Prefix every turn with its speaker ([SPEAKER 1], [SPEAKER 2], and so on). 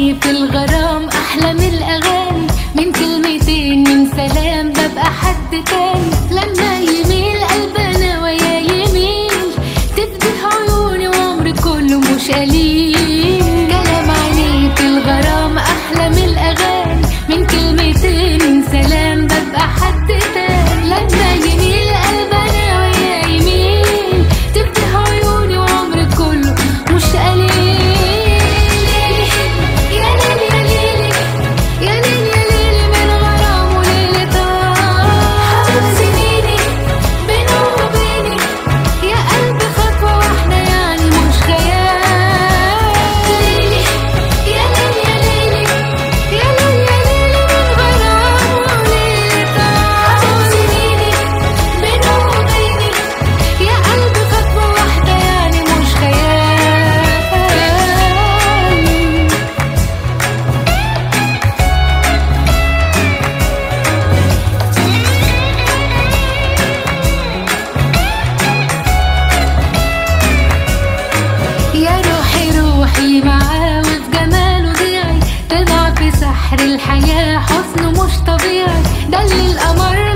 [SPEAKER 1] عليه في الغرام أحلى من الأغاني من كلمتين من سلام ببقى حد تاني لما يميل قلبنا ويا يميل تفتح عيوني وعمري كله مش قليل كلام عليه في الغرام أحلى من الأغاني من كلمتين من سلام ببقى حد تاني لما يميل قلبنا ويا يميل تفتح عيوني وعمري كله مش قليل يا ليل يا ليلي يا ليل يا ليلي من غرام وليلة حبيب سنيني بينه وبيني يا قلبي خطوة واحدة يعني مش خيال ليلي يا ليل يا ليلي يا ليل يا ليلي من غرام وليلة حبيب سنيني بينه وبيني يا قلبي خطوة واحدة يعني مش خيال يا روحي روحي معاه وفي جماله ضيعي تضع في سحر الحياة حسنه مش طبيعي ده اللي القمر